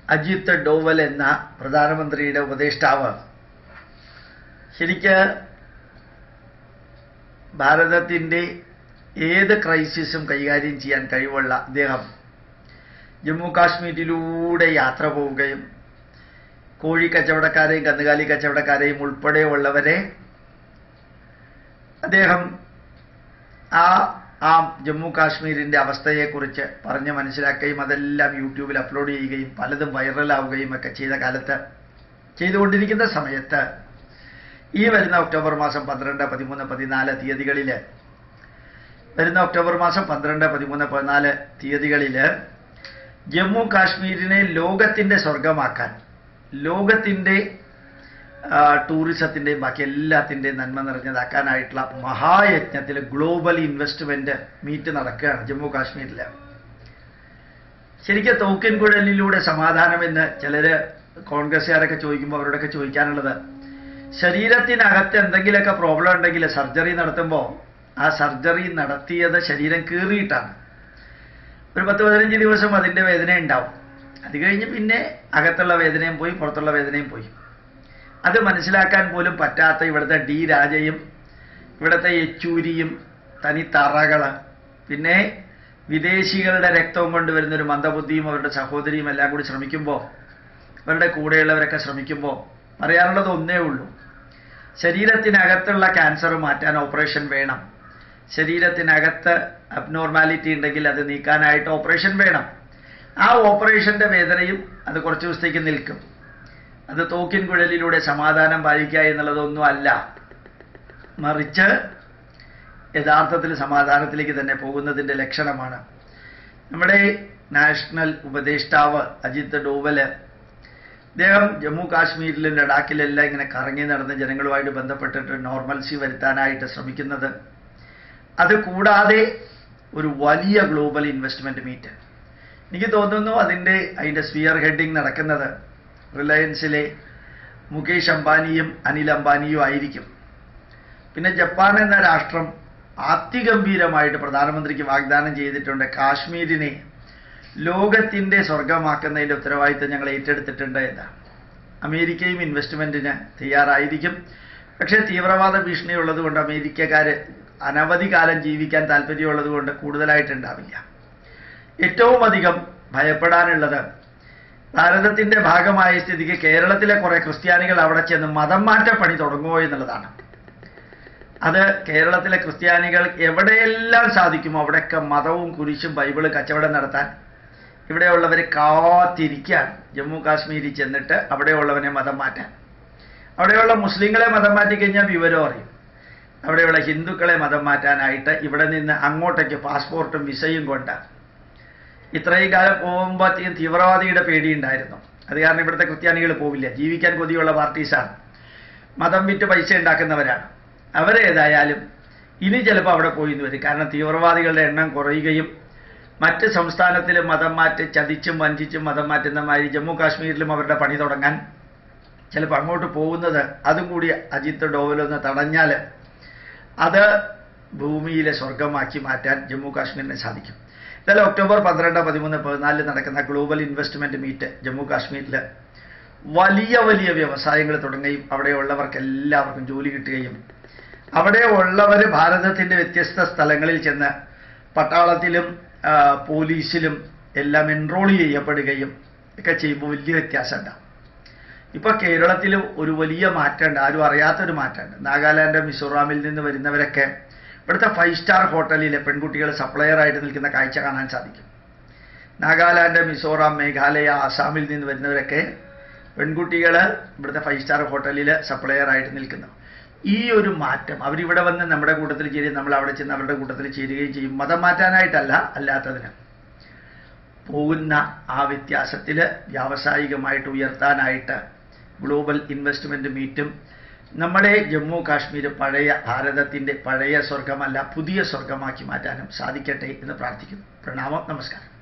അജിത് ഡോവൽ എന്ന പ്രധാനമന്ത്രിയുടെ ഉപദേഷ്ടാവ് ശരിക്ക് ഭാരതത്തിൻ്റെ ഏത് ക്രൈസിസും കൈകാര്യം ചെയ്യാൻ കഴിവുള്ള അദ്ദേഹം ജമ്മു കാശ്മീരിലൂടെ യാത്ര പോവുകയും കോഴി കച്ചവടക്കാരെയും കന്നുകാലി കച്ചവടക്കാരെയും ഉൾപ്പെടെയുള്ളവരെ അദ്ദേഹം ആ ആ ജമ്മു കാശ്മീരിൻ്റെ അവസ്ഥയെക്കുറിച്ച് പറഞ്ഞ് മനസ്സിലാക്കുകയും അതെല്ലാം യൂട്യൂബിൽ അപ്ലോഡ് ചെയ്യുകയും പലതും വൈറലാവുകയും ഒക്കെ ചെയ്ത കാലത്ത് ചെയ്തുകൊണ്ടിരിക്കുന്ന സമയത്ത് ഈ വരുന്ന ഒക്ടോബർ മാസം പന്ത്രണ്ട് പതിമൂന്ന് പതിനാല് തീയതികളിൽ വരുന്ന ഒക്ടോബർ മാസം പന്ത്രണ്ട് പതിമൂന്ന് പതിനാല് തീയതികളിൽ ജമ്മു കാശ്മീരിനെ ലോകത്തിൻ്റെ സ്വർഗമാക്കാൻ ലോകത്തിൻ്റെ ടൂറിസത്തിൻ്റെയും ബാക്കി എല്ലാത്തിൻ്റെയും നന്മ നിറഞ്ഞതാക്കാനായിട്ടുള്ള മഹായജ്ഞത്തിൽ ഗ്ലോബൽ ഇൻവെസ്റ്റ്മെൻറ്റ് മീറ്റ് നടക്കുകയാണ് ജമ്മു കാശ്മീരിൽ ശരിക്കും തോക്കൻ കുഴലിലൂടെ സമാധാനമെന്ന് ചിലർ കോൺഗ്രസ്സുകാരൊക്കെ ചോദിക്കുമ്പോൾ അവരോടൊക്കെ ചോദിക്കാനുള്ളത് ശരീരത്തിനകത്ത് എന്തെങ്കിലുമൊക്കെ പ്രോബ്ലം ഉണ്ടെങ്കിൽ സർജറി നടത്തുമ്പോൾ ആ സർജറി നടത്തിയത് ശരീരം കീറിയിട്ടാണ് ഒരു പത്ത് പതിനഞ്ച് ദിവസം അതിൻ്റെ വേദന ഉണ്ടാവും അത് കഴിഞ്ഞ് പിന്നെ അകത്തുള്ള വേദനയും പോയി പുറത്തുള്ള വേദനയും പോയി അത് മനസ്സിലാക്കാൻ പോലും പറ്റാത്ത ഇവിടുത്തെ ഡി രാജയും ഇവിടുത്തെ യെച്ചൂരിയും തനി തറകൾ പിന്നെ വിദേശികളുടെ രക്തവും കൊണ്ടുവരുന്ന ഒരു മന്ദബുദ്ധിയും അവരുടെ സഹോദരിയും എല്ലാം കൂടി ശ്രമിക്കുമ്പോൾ ഇവരുടെ കൂടെയുള്ളവരൊക്കെ ശ്രമിക്കുമ്പോൾ പറയാനുള്ളത് ഒന്നേ ഉള്ളൂ ശരീരത്തിനകത്തുള്ള ക്യാൻസർ മാറ്റാൻ ഓപ്പറേഷൻ വേണം ശരീരത്തിനകത്ത് അബ്നോർമാലിറ്റി ഉണ്ടെങ്കിൽ അത് നീക്കാനായിട്ട് ഓപ്പറേഷൻ വേണം ആ ഓപ്പറേഷൻ്റെ വേദനയും അത് കുറച്ച് ദിവസത്തേക്ക് നിൽക്കും അത് തോക്കിൻ കുഴലിലൂടെ സമാധാനം പാലിക്കുക എന്നുള്ളതൊന്നും അല്ല മറിച്ച് യഥാർത്ഥത്തിൽ സമാധാനത്തിലേക്ക് തന്നെ പോകുന്നതിൻ്റെ ലക്ഷണമാണ് നമ്മുടെ നാഷണൽ ഉപദേഷ്ടാവ് അജിത് ഡോവല് അദ്ദേഹം ജമ്മു കാശ്മീരിലും ലഡാക്കിലെല്ലാം ഇങ്ങനെ കറങ്ങി നടന്ന് ജനങ്ങളുമായിട്ട് ബന്ധപ്പെട്ടിട്ട് നോർമൽസി വരുത്താനായിട്ട് ശ്രമിക്കുന്നത് അത് കൂടാതെ ഒരു വലിയ ഗ്ലോബൽ ഇൻവെസ്റ്റ്മെൻറ്റ് മീറ്റ് എനിക്ക് തോന്നുന്നു അതിൻ്റെ അതിൻ്റെ സ്പിയർ ഹെഡിങ് നടക്കുന്നത് റിലയൻസിലെ മുകേഷ് അംബാനിയും അനിൽ അംബാനിയും ആയിരിക്കും പിന്നെ ജപ്പാൻ എന്ന രാഷ്ട്രം അതിഗംഭീരമായിട്ട് പ്രധാനമന്ത്രിക്ക് വാഗ്ദാനം ചെയ്തിട്ടുണ്ട് കാശ്മീരിനെ ലോകത്തിൻ്റെ സ്വർഗമാക്കുന്നതിൻ്റെ ഉത്തരവാദിത്തം ഞങ്ങൾ ഏറ്റെടുത്തിട്ടുണ്ട് എന്നാണ് അമേരിക്കയും ഇൻവെസ്റ്റ്മെൻറ്റിന് തയ്യാറായിരിക്കും പക്ഷേ തീവ്രവാദ ഭീഷണി ഉള്ളതുകൊണ്ട് അമേരിക്കക്കാർ അനവധി കാലം ജീവിക്കാൻ താല്പര്യമുള്ളത് കൊണ്ട് കൂടുതലായിട്ടുണ്ടാവില്ല ഏറ്റവും അധികം ഭയപ്പെടാനുള്ളത് ഭാരതത്തിന്റെ ഭാഗമായ സ്ഥിതിക്ക് കേരളത്തിലെ കുറെ ക്രിസ്ത്യാനികൾ അവിടെ ചെന്ന് മതം മാറ്റ പണി തുടങ്ങുമോ എന്നുള്ളതാണ് അത് കേരളത്തിലെ ക്രിസ്ത്യാനികൾ എവിടെയെല്ലാം സാധിക്കുമോ അവിടെയൊക്കെ മതവും കുരിശും ബൈബിള് കച്ചവടം നടത്താൻ ഇവിടെയുള്ളവർ കാത്തിരിക്കുകയാണ് ജമ്മു കാശ്മീരിൽ ചെന്നിട്ട് അവിടെയുള്ളവനെ മതം മാറ്റാൻ അവിടെയുള്ള മുസ്ലിങ്ങളെ മതം മാറ്റി കഴിഞ്ഞാൽ വിവരം അറിയും അവിടെയുള്ള ഹിന്ദുക്കളെ മതം മാറ്റാനായിട്ട് ഇവിടെ നിന്ന് അങ്ങോട്ടേക്ക് പാസ്പോർട്ടും വിസയും കൊണ്ട് ഇത്രയും കാലം പോകുമ്പോൾ തീവ്രവാദിയുടെ പേടിയുണ്ടായിരുന്നു അത് കാരണം ഇവിടുത്തെ ക്രിസ്ത്യാനികൾ പോവില്ല ജീവിക്കാൻ കൊതിയുള്ള പാർട്ടീസാണ് മതം വിറ്റ് പൈസ ഉണ്ടാക്കുന്നവരാണ് അവരേതായാലും ഇനി ചിലപ്പോൾ അവിടെ പോയി എന്ന് വരും കാരണം തീവ്രവാദികളുടെ എണ്ണം കുറയുകയും മറ്റ് സംസ്ഥാനത്തിൽ മതം മാറ്റി ചതിച്ചും വഞ്ചിച്ചും മതം മാറ്റുന്ന മാതിരി ജമ്മു കാശ്മീരിലും അവരുടെ പണി തുടങ്ങാൻ ചിലപ്പോൾ അങ്ങോട്ട് പോകുന്നത് അതും കൂടി അജിത്ത് ഡോവലൊന്ന് തടഞ്ഞാൽ അത് ഭൂമിയിലെ സ്വർഗമാക്കി മാറ്റാൻ ജമ്മു കാശ്മീരിന് സാധിക്കും ഇന്നലെ ഒക്ടോബർ പന്ത്രണ്ട് പതിമൂന്ന് പതിനാലിൽ നടക്കുന്ന ഗ്ലോബൽ ഇൻവെസ്റ്റ്മെന്റ് മീറ്റ് ജമ്മു കാശ്മീരിൽ വലിയ വലിയ വ്യവസായങ്ങൾ തുടങ്ങുകയും അവിടെയുള്ളവർക്ക് എല്ലാവർക്കും ജോലി കിട്ടുകയും അവിടെ ഉള്ളവർ ഭാരതത്തിൻ്റെ വ്യത്യസ്ത സ്ഥലങ്ങളിൽ ചെന്ന് പട്ടാളത്തിലും ആ, പോലീസിലും എല്ലാം എൻറോൾ ചെയ്യപ്പെടുകയും ഒക്കെ ചെയ്യുമ്പോൾ വലിയ വ്യത്യാസമുണ്ടാവും ഇപ്പോൾ കേരളത്തിലും ഒരു വലിയ മാറ്റമുണ്ട് ആരും അറിയാത്തൊരു മാറ്റമുണ്ട് നാഗാലാൻഡ് മിസോറാമിൽ നിന്ന് വരുന്നവരൊക്കെ ഇവിടുത്തെ ഫൈവ് സ്റ്റാർ ഹോട്ടലിലെ പെൺകുട്ടികൾ സപ്ലയർ ആയിട്ട് നിൽക്കുന്ന കാഴ്ച കാണാൻ സാധിക്കും നാഗാലാൻഡ് മിസോറാം മേഘാലയ ആസാമിൽ നിന്ന് വരുന്നവരൊക്കെ പെൺകുട്ടികൾ ഇവിടുത്തെ ഫൈവ് സ്റ്റാർ ഹോട്ടലിൽ സപ്ലയർ ആയിട്ട് നിൽക്കുന്നു ഈ ഒരു മാറ്റം അവരിവിടെ വന്ന് നമ്മുടെ കൂട്ടത്തിൽ ചേരുകയും നമ്മൾ അവിടെ ചെന്ന് അവരുടെ കൂട്ടത്തിൽ ചേരുകയും ചെയ്യും മതം മാറ്റാനായിട്ടല്ല അല്ലാത്തതിന് പോകുന്ന ആ വ്യത്യാസത്തിൽ വ്യാവസായികമായിട്ട് ഉയർത്താനായിട്ട് ഗ്ലോബൽ ഇൻവെസ്റ്റ്മെൻറ്റ് മീറ്റും നമ്മുടെ ജമ്മു കാശ്മീർ പഴയ ഭാരതത്തിൻ്റെ പഴയ സ്വർഗമല്ല പുതിയ സ്വർഗമാക്കി മാറ്റാനും സാധിക്കട്ടെ എന്ന് പ്രാർത്ഥിക്കുന്നു പ്രണാമം നമസ്കാരം